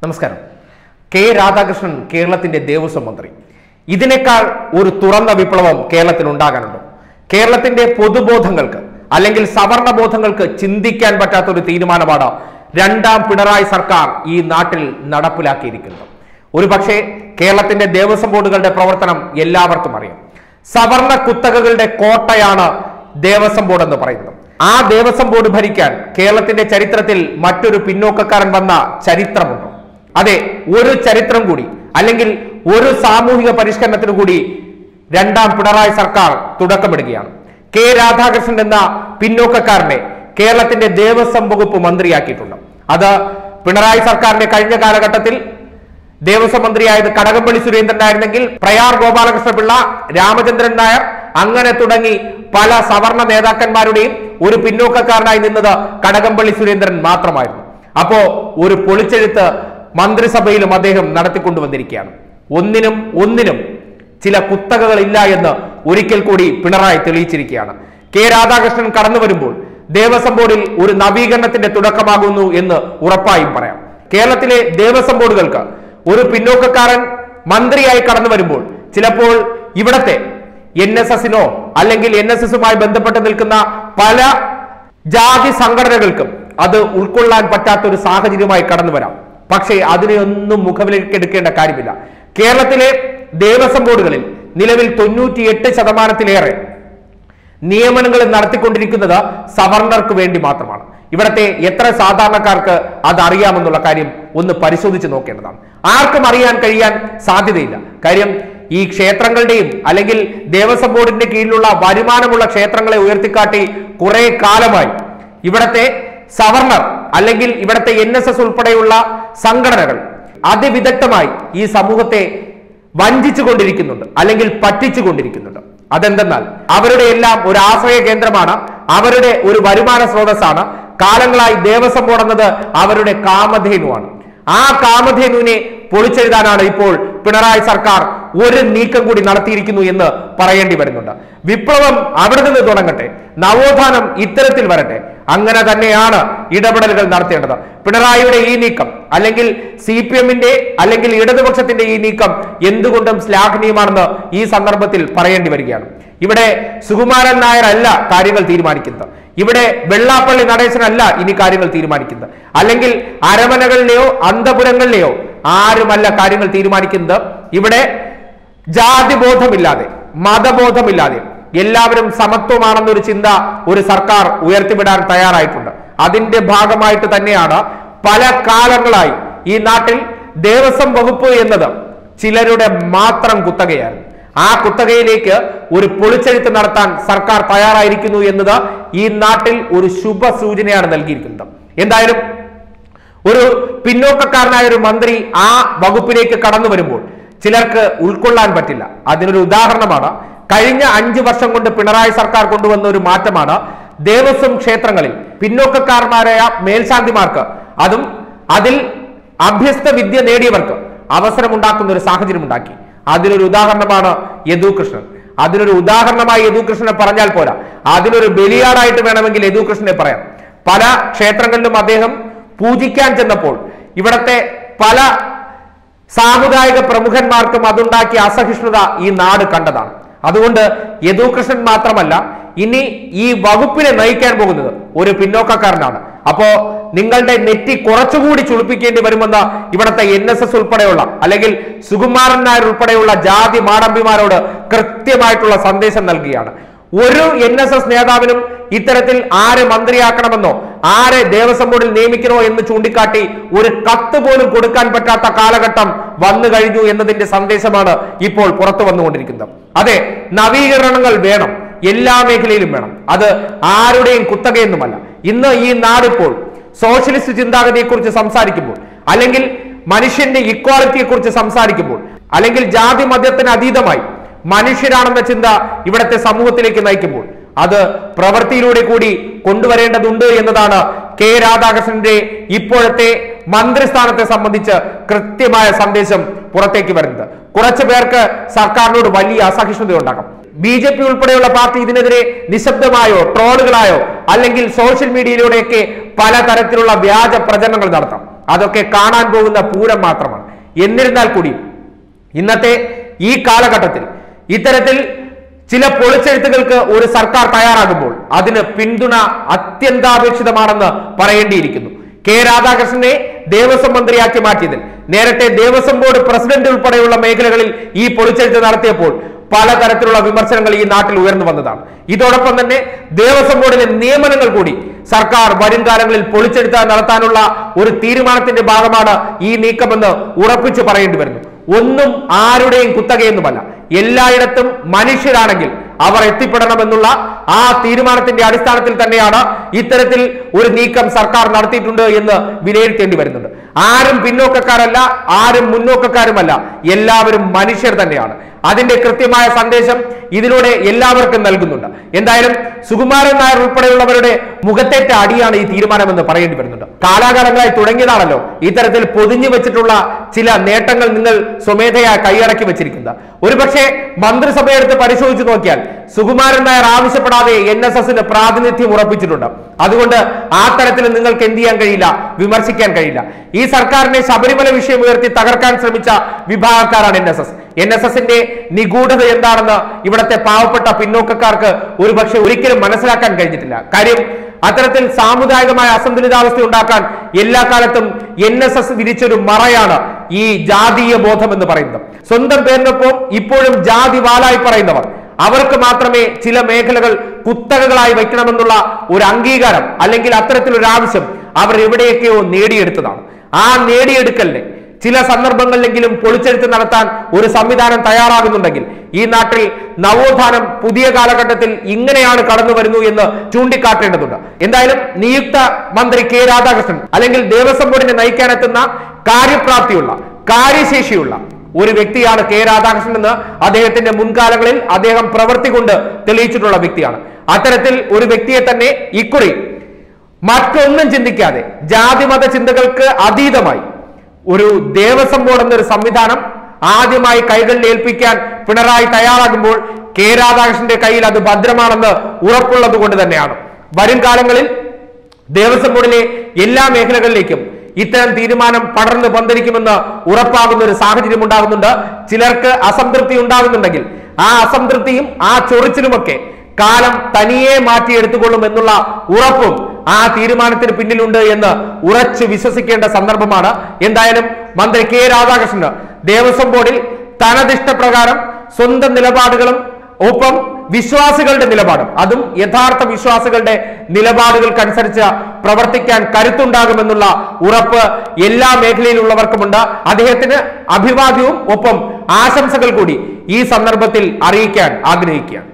നമസ്കാരം കെ രാധാകൃഷ്ണൻ കേരളത്തിന്റെ ദേവസ്വം മന്ത്രി ഇതിനേക്കാൾ ഒരു തുറന്ന വിപ്ലവം കേരളത്തിൽ ഉണ്ടാകാനുണ്ടോ കേരളത്തിന്റെ പൊതുബോധങ്ങൾക്ക് അല്ലെങ്കിൽ സവർണ ബോധങ്ങൾക്ക് ചിന്തിക്കാൻ പറ്റാത്ത ഒരു തീരുമാനമാണ് രണ്ടാം പിണറായി സർക്കാർ ഈ നാട്ടിൽ നടപ്പിലാക്കിയിരിക്കുന്നത് ഒരു പക്ഷേ കേരളത്തിന്റെ ദേവസ്വം ബോർഡുകളുടെ പ്രവർത്തനം എല്ലാവർക്കും അറിയാം സവർണ കുത്തകകളുടെ കോട്ടയാണ് ദേവസ്വം ബോർഡ് എന്ന് പറയുന്നത് ആ ദേവസ്വം ബോർഡ് ഭരിക്കാൻ കേരളത്തിന്റെ ചരിത്രത്തിൽ മറ്റൊരു പിന്നോക്കക്കാരൻ വന്ന ചരിത്രമുണ്ടോ അതെ ഒരു ചരിത്രം കൂടി അല്ലെങ്കിൽ ഒരു സാമൂഹിക പരിഷ്കരണത്തിന് കൂടി രണ്ടാം പിണറായി സർക്കാർ തുടക്കമിടുകയാണ് കെ രാധാകൃഷ്ണൻ എന്ന പിന്നോക്കക്കാരനെ കേരളത്തിന്റെ ദേവസ്വം വകുപ്പ് മന്ത്രിയാക്കിയിട്ടുണ്ട് അത് പിണറായി സർക്കാരിന്റെ കഴിഞ്ഞ കാലഘട്ടത്തിൽ ദേവസ്വം മന്ത്രിയായത് കടകംപള്ളി സുരേന്ദ്രനായിരുന്നെങ്കിൽ പ്രയാർ ഗോപാലകൃഷ്ണപിള്ള രാമചന്ദ്രൻ നായർ അങ്ങനെ തുടങ്ങി പല സവർണ നേതാക്കന്മാരുടെയും ഒരു പിന്നോക്കക്കാരനായി നിന്നത് കടകംപള്ളി സുരേന്ദ്രൻ മാത്രമായിരുന്നു അപ്പോ ഒരു പൊളിച്ചെഴുത്ത് മന്ത്രിസഭയിലും അദ്ദേഹം നടത്തിക്കൊണ്ടുവന്നിരിക്കുകയാണ് ഒന്നിനും ഒന്നിനും ചില കുത്തകകളില്ല എന്ന് ഒരിക്കൽ കൂടി പിണറായി തെളിയിച്ചിരിക്കുകയാണ് കെ രാധാകൃഷ്ണൻ കടന്നു വരുമ്പോൾ ദേവസ്വം ബോർഡിൽ ഒരു നവീകരണത്തിന്റെ തുടക്കമാകുന്നു എന്ന് ഉറപ്പായും പറയാം കേരളത്തിലെ ദേവസ്വം ബോർഡുകൾക്ക് ഒരു പിന്നോക്കക്കാരൻ മന്ത്രിയായി കടന്നു വരുമ്പോൾ ചിലപ്പോൾ ഇവിടത്തെ എൻ എസ് എസിനോ അല്ലെങ്കിൽ എൻ എസ് എസുമായി ബന്ധപ്പെട്ട് നിൽക്കുന്ന പല ജാതി സംഘടനകൾക്കും അത് ഉൾക്കൊള്ളാൻ പറ്റാത്ത ഒരു സാഹചര്യമായി കടന്നു വരാം പക്ഷേ അതിനെയൊന്നും മുഖവിലേക്കെടുക്കേണ്ട കാര്യമില്ല കേരളത്തിലെ ദേവസ്വം ബോർഡുകളിൽ നിലവിൽ തൊണ്ണൂറ്റിയെട്ട് ശതമാനത്തിലേറെ നിയമനങ്ങൾ നടത്തിക്കൊണ്ടിരിക്കുന്നത് സവർണർക്ക് വേണ്ടി മാത്രമാണ് ഇവിടത്തെ എത്ര സാധാരണക്കാർക്ക് അത് അറിയാമെന്നുള്ള കാര്യം ഒന്ന് പരിശോധിച്ച് നോക്കേണ്ടതാണ് ആർക്കും അറിയാൻ കഴിയാൻ സാധ്യതയില്ല കാര്യം ഈ ക്ഷേത്രങ്ങളുടെയും അല്ലെങ്കിൽ ദേവസ്വം ബോർഡിന്റെ കീഴിലുള്ള വരുമാനമുള്ള ക്ഷേത്രങ്ങളെ ഉയർത്തിക്കാട്ടി കുറെ കാലമായി ഇവിടത്തെ സവർണർ അല്ലെങ്കിൽ ഇവിടത്തെ എൻ എസ് എസ് ഉൾപ്പെടെയുള്ള സംഘടനകൾ അതിവിദഗ്ധമായി ഈ സമൂഹത്തെ വഞ്ചിച്ചു കൊണ്ടിരിക്കുന്നുണ്ട് അല്ലെങ്കിൽ പറ്റിച്ചു കൊണ്ടിരിക്കുന്നുണ്ട് അതെന്തെന്നാൽ അവരുടെ എല്ലാം ഒരു ആശ്രയ കേന്ദ്രമാണ് അവരുടെ ഒരു വരുമാന സ്രോതസ്സാണ് കാലങ്ങളായി ദേവസ്വം ബോർഡ് എന്നത് അവരുടെ കാമധേനുവാണ് ആ കാമധേനുവിനെ പൊളിച്ചെഴുതാനാണ് ഇപ്പോൾ പിണറായി സർക്കാർ ഒരു നീക്കം കൂടി നടത്തിയിരിക്കുന്നു എന്ന് പറയേണ്ടി വരുന്നുണ്ട് വിപ്ലവം അവിടെ നിന്ന് തുടങ്ങട്ടെ നവോത്ഥാനം ഇത്തരത്തിൽ വരട്ടെ അങ്ങനെ തന്നെയാണ് ഇടപെടലുകൾ നടത്തേണ്ടത് പിണറായിയുടെ ഈ നീക്കം അല്ലെങ്കിൽ സി പി എമ്മിന്റെ അല്ലെങ്കിൽ ഇടതുപക്ഷത്തിന്റെ ഈ നീക്കം എന്തുകൊണ്ടും ശ്ലാഘനീയമാണെന്ന് ഈ സന്ദർഭത്തിൽ പറയേണ്ടി വരികയാണ് ഇവിടെ സുകുമാരൻ നായർ അല്ല കാര്യങ്ങൾ തീരുമാനിക്കുന്നത് ഇവിടെ വെള്ളാപ്പള്ളി നടേശനല്ല ഇനി കാര്യങ്ങൾ തീരുമാനിക്കുന്നത് അല്ലെങ്കിൽ അരമനകളിലെയോ അന്തപുരങ്ങളിലെയോ ആരുമല്ല കാര്യങ്ങൾ തീരുമാനിക്കുന്നത് ഇവിടെ ജാതിബോധമില്ലാതെ മതബോധമില്ലാതെ എല്ലാവരും സമത്വമാണെന്നൊരു ചിന്ത ഒരു സർക്കാർ ഉയർത്തിവിടാൻ തയ്യാറായിട്ടുണ്ട് അതിന്റെ ഭാഗമായിട്ട് തന്നെയാണ് പല കാലങ്ങളായി ഈ നാട്ടിൽ ദേവസ്വം വകുപ്പ് എന്നത് ചിലരുടെ മാത്രം കുത്തകയായിരുന്നു ആ കുത്തകയിലേക്ക് ഒരു പൊളിച്ചെഴുത്ത് നടത്താൻ സർക്കാർ തയ്യാറായിരിക്കുന്നു എന്നത് ഈ നാട്ടിൽ ഒരു ശുഭ സൂചനയാണ് നൽകിയിരിക്കുന്നത് എന്തായാലും ഒരു പിന്നോക്കക്കാരനായ ഒരു മന്ത്രി ആ വകുപ്പിലേക്ക് കടന്നു വരുമ്പോൾ ചിലർക്ക് ഉൾക്കൊള്ളാൻ പറ്റില്ല അതിനൊരു ഉദാഹരണമാണ് കഴിഞ്ഞ അഞ്ചു വർഷം കൊണ്ട് പിണറായി സർക്കാർ കൊണ്ടുവന്ന ഒരു മാറ്റമാണ് ദേവസ്വം ക്ഷേത്രങ്ങളിൽ പിന്നോക്കക്കാരന്മാരായ മേൽശാന്തിമാർക്ക് അതും അതിൽ അഭ്യസ്ത വിദ്യ നേടിയവർക്ക് അവസരമുണ്ടാക്കുന്ന ഒരു സാഹചര്യം ഉണ്ടാക്കി അതിനൊരു ഉദാഹരണമാണ് യദു കൃഷ്ണൻ അതിനൊരു ഉദാഹരണമായി യദു കൃഷ്ണനെ പറഞ്ഞാൽ പോരാ അതിനൊരു ബലിയാടായിട്ട് വേണമെങ്കിൽ യദു കൃഷ്ണനെ പറയാം പല ക്ഷേത്രങ്ങളിലും അദ്ദേഹം പൂജിക്കാൻ ചെന്നപ്പോൾ ഇവിടത്തെ പല സാമുദായിക പ്രമുഖന്മാർക്കും അതുണ്ടാക്കിയ അസഹിഷ്ണുത ഈ നാട് കണ്ടതാണ് അതുകൊണ്ട് യദുകൃഷ്ണൻ മാത്രമല്ല ഇനി ഈ വകുപ്പിനെ നയിക്കാൻ പോകുന്നത് ഒരു പിന്നോക്കക്കാരനാണ് അപ്പോ നിങ്ങളുടെ നെറ്റി കുറച്ചുകൂടി ചുളിപ്പിക്കേണ്ടി വരുമെന്ന് ഇവിടുത്തെ എൻ എസ് എസ് ഉൾപ്പെടെയുള്ള അല്ലെങ്കിൽ സുകുമാരൻ നായർ ഉൾപ്പെടെയുള്ള ജാതി മാടമ്പിമാരോട് കൃത്യമായിട്ടുള്ള സന്ദേശം നൽകുകയാണ് ഒരു എൻ എസ് എസ് നേതാവിനും ഇത്തരത്തിൽ ആരെ മന്ത്രിയാക്കണമെന്നോ ആരെ ദേവസ്വം ബോർഡിൽ നിയമിക്കണോ എന്ന് ചൂണ്ടിക്കാട്ടി ഒരു കത്ത് പോലും കൊടുക്കാൻ പറ്റാത്ത കാലഘട്ടം വന്നു കഴിഞ്ഞു എന്നതിന്റെ സന്ദേശമാണ് ഇപ്പോൾ പുറത്തു വന്നുകൊണ്ടിരിക്കുന്നത് അതെ നവീകരണങ്ങൾ വേണം എല്ലാ മേഖലയിലും വേണം അത് ആരുടെയും കുത്തകയൊന്നുമല്ല ഇന്ന് ഈ നാടിപ്പോൾ സോഷ്യലിസ്റ്റ് ചിന്താഗതിയെക്കുറിച്ച് സംസാരിക്കുമ്പോൾ അല്ലെങ്കിൽ മനുഷ്യന്റെ ഇക്വാളിറ്റിയെ കുറിച്ച് സംസാരിക്കുമ്പോൾ അല്ലെങ്കിൽ ജാതി മദ്യത്തിന് അതീതമായി മനുഷ്യരാണെന്ന ചിന്ത ഇവിടുത്തെ സമൂഹത്തിലേക്ക് നയിക്കുമ്പോൾ അത് പ്രവൃത്തിയിലൂടെ കൂടി കൊണ്ടുവരേണ്ടതുണ്ട് എന്നതാണ് കെ രാധാകൃഷ്ണന്റെ ഇപ്പോഴത്തെ മന്ത്രിസ്ഥാനത്തെ സംബന്ധിച്ച് കൃത്യമായ സന്ദേശം പുറത്തേക്ക് വരുന്നത് കുറച്ചു പേർക്ക് സർക്കാരിനോട് വലിയ അസഹിഷ്ണുത ഉണ്ടാകും ബി ജെ പി ഉൾപ്പെടെയുള്ള പാർട്ടി ഇതിനെതിരെ നിശബ്ദമായോ ട്രോളുകളായോ അല്ലെങ്കിൽ സോഷ്യൽ മീഡിയയിലൂടെയൊക്കെ പലതരത്തിലുള്ള വ്യാജ പ്രചരണങ്ങൾ നടത്താം അതൊക്കെ കാണാൻ പോകുന്ന പൂരം മാത്രമാണ് എന്നിരുന്നാൽ കൂടി ഇന്നത്തെ ഈ കാലഘട്ടത്തിൽ ഇത്തരത്തിൽ ചില പൊളിച്ചെഴുത്തുകൾക്ക് ഒരു സർക്കാർ തയ്യാറാകുമ്പോൾ അതിന് പിന്തുണ അത്യന്താപേക്ഷിതമാണെന്ന് പറയേണ്ടിയിരിക്കുന്നു കെ രാധാകൃഷ്ണനെ ദേവസ്വം മന്ത്രിയാക്കി മാറ്റിയതിൽ നേരത്തെ ദേവസ്വം ബോർഡ് പ്രസിഡന്റ് ഉൾപ്പെടെയുള്ള മേഖലകളിൽ ഈ പൊളിച്ചെഴുത്ത് നടത്തിയപ്പോൾ പലതരത്തിലുള്ള വിമർശനങ്ങൾ ഈ നാട്ടിൽ ഉയർന്നു വന്നതാണ് ഇതോടൊപ്പം തന്നെ ദേവസ്വം ബോർഡിലെ നിയമനങ്ങൾ കൂടി സർക്കാർ വരും കാലങ്ങളിൽ പൊളിച്ചെടുത്ത് നടത്താനുള്ള ഒരു തീരുമാനത്തിന്റെ ഭാഗമാണ് ഈ നീക്കമെന്ന് ഉറപ്പിച്ചു പറയേണ്ടി വരുന്നു ഒന്നും ആരുടെയും കുത്തകയൊന്നുമല്ല എല്ലായിടത്തും മനുഷ്യരാണെങ്കിൽ അവർ എത്തിപ്പെടണമെന്നുള്ള ആ തീരുമാനത്തിന്റെ അടിസ്ഥാനത്തിൽ തന്നെയാണ് ഇത്തരത്തിൽ ഒരു നീക്കം സർക്കാർ നടത്തിയിട്ടുണ്ട് എന്ന് വിലയിരുത്തേണ്ടി വരുന്നുണ്ട് ആരും പിന്നോക്കക്കാരല്ല ആരും മുന്നോക്കക്കാരുമല്ല എല്ലാവരും മനുഷ്യർ തന്നെയാണ് അതിന്റെ കൃത്യമായ സന്ദേശം ഇതിലൂടെ എല്ലാവർക്കും നൽകുന്നുണ്ട് എന്തായാലും സുകുമാരൻ നായർ ഉൾപ്പെടെയുള്ളവരുടെ മുഖത്തേറ്റ അടിയാണ് ഈ തീരുമാനമെന്ന് പറയേണ്ടി വരുന്നുണ്ട് കാലാകാലങ്ങളായി തുടങ്ങിയതാണല്ലോ ഇത്തരത്തിൽ പൊതിഞ്ഞു വെച്ചിട്ടുള്ള ചില നേട്ടങ്ങൾ നിങ്ങൾ സ്വമേധയാ കൈയടക്കി വെച്ചിരിക്കുന്നത് ഒരുപക്ഷെ മന്ത്രിസഭയെടുത്ത് പരിശോധിച്ചു നോക്കിയാൽ സുകുമാരൻ നായർ ആവശ്യപ്പെടാതെ എൻ എസ് എസിന് പ്രാതിനിധ്യം ഉറപ്പിച്ചിട്ടുണ്ട് അതുകൊണ്ട് ആ തരത്തിൽ നിങ്ങൾക്ക് എന്ത് ചെയ്യാൻ കഴിയില്ല വിമർശിക്കാൻ കഴിയില്ല ഈ സർക്കാരിനെ ശബരിമല വിഷയം ഉയർത്തി തകർക്കാൻ ശ്രമിച്ച വിഭാഗക്കാരാണ് N S S N S എസിന്റെ നിഗൂഢത എന്താണെന്ന് ഇവിടത്തെ പാവപ്പെട്ട പിന്നോക്കക്കാർക്ക് ഒരുപക്ഷെ ഒരിക്കലും മനസ്സിലാക്കാൻ കഴിഞ്ഞിട്ടില്ല കാര്യം അത്തരത്തിൽ സാമുദായികമായ അസന്തുലിതാവസ്ഥ ഉണ്ടാക്കാൻ എല്ലാ കാലത്തും എൻ എസ് എസ് വിരിച്ചൊരു മറയാണ് ഈ ജാതീയ ബോധം എന്ന് പറയുന്നത് സ്വന്തം പേരിനൊപ്പം ഇപ്പോഴും ജാതി വാലായി പറയുന്നവർ അവർക്ക് മാത്രമേ ചില മേഖലകൾ കുത്തകകളായി വയ്ക്കണമെന്നുള്ള ഒരു അംഗീകാരം അല്ലെങ്കിൽ അത്തരത്തിലൊരു ആവശ്യം അവർ എവിടെയൊക്കെയോ നേടിയെടുത്തതാണ് ആ നേടിയെടുക്കലിനെ ചില സന്ദർഭങ്ങളിലെങ്കിലും പൊളിച്ചെഴുത്ത് നടത്താൻ ഒരു സംവിധാനം തയ്യാറാകുന്നുണ്ടെങ്കിൽ ഈ നാട്ടിൽ നവോത്ഥാനം പുതിയ കാലഘട്ടത്തിൽ ഇങ്ങനെയാണ് കടന്നു വരുന്നു എന്ന് ചൂണ്ടിക്കാട്ടേണ്ടതുണ്ട് എന്തായാലും നിയുക്ത മന്ത്രി കെ രാധാകൃഷ്ണൻ അല്ലെങ്കിൽ ദേവസ്വം ബോർഡിനെ നയിക്കാനെത്തുന്ന കാര്യപ്രാപ്തിയുള്ള കാര്യശേഷിയുള്ള ഒരു വ്യക്തിയാണ് കെ രാധാകൃഷ്ണൻ എന്ന് അദ്ദേഹത്തിന്റെ മുൻകാലങ്ങളിൽ അദ്ദേഹം പ്രവൃത്തി കൊണ്ട് തെളിയിച്ചിട്ടുള്ള വ്യക്തിയാണ് അത്തരത്തിൽ ഒരു വ്യക്തിയെ തന്നെ ഇക്കുറി മറ്റൊന്നും ചിന്തിക്കാതെ ജാതിമത ചിന്തകൾക്ക് അതീതമായി ഒരു ദേവസ്വം ബോർഡ് എന്നൊരു സംവിധാനം ആദ്യമായി കൈകളിൽ ഏൽപ്പിക്കാൻ പിണറായി തയ്യാറാകുമ്പോൾ കെ രാധാകൃഷ്ണന്റെ കയ്യിൽ അത് ഭദ്രമാണെന്ന് ഉറപ്പുള്ളത് കൊണ്ട് തന്നെയാണ് വരും കാലങ്ങളിൽ ദേവസ്വം ബോർഡിലെ എല്ലാ മേഖലകളിലേക്കും ഇത്തരം തീരുമാനം പടർന്ന് പന്തലിക്കുമെന്ന് ഉറപ്പാകുന്ന ഒരു സാഹചര്യം ഉണ്ടാകുന്നുണ്ട് ചിലർക്ക് അസംതൃപ്തി ഉണ്ടാകുന്നുണ്ടെങ്കിൽ ആ അസംതൃപ്തിയും ആ ചൊറിച്ചിലുമൊക്കെ കാലം തനിയെ മാറ്റിയെടുത്തുകൊള്ളും എന്നുള്ള ഉറപ്പും ആ തീരുമാനത്തിന് പിന്നിലുണ്ട് എന്ന് ഉറച്ചു വിശ്വസിക്കേണ്ട സന്ദർഭമാണ് എന്തായാലും മന്ത്രി കെ രാധാകൃഷ്ണന് ദേവസ്വം ബോർഡിൽ തനതിഷ്ടപ്രകാരം സ്വന്തം നിലപാടുകളും ഒപ്പം വിശ്വാസികളുടെ നിലപാടും അതും യഥാർത്ഥ വിശ്വാസികളുടെ നിലപാടുകൾക്കനുസരിച്ച് പ്രവർത്തിക്കാൻ കരുത്തുണ്ടാകുമെന്നുള്ള ഉറപ്പ് എല്ലാ മേഖലയിലുള്ളവർക്കുമുണ്ട് അദ്ദേഹത്തിന് അഭിവാദ്യവും ഒപ്പം ആശംസകൾ കൂടി ഈ സന്ദർഭത്തിൽ അറിയിക്കാൻ ആഗ്രഹിക്കുകയാണ്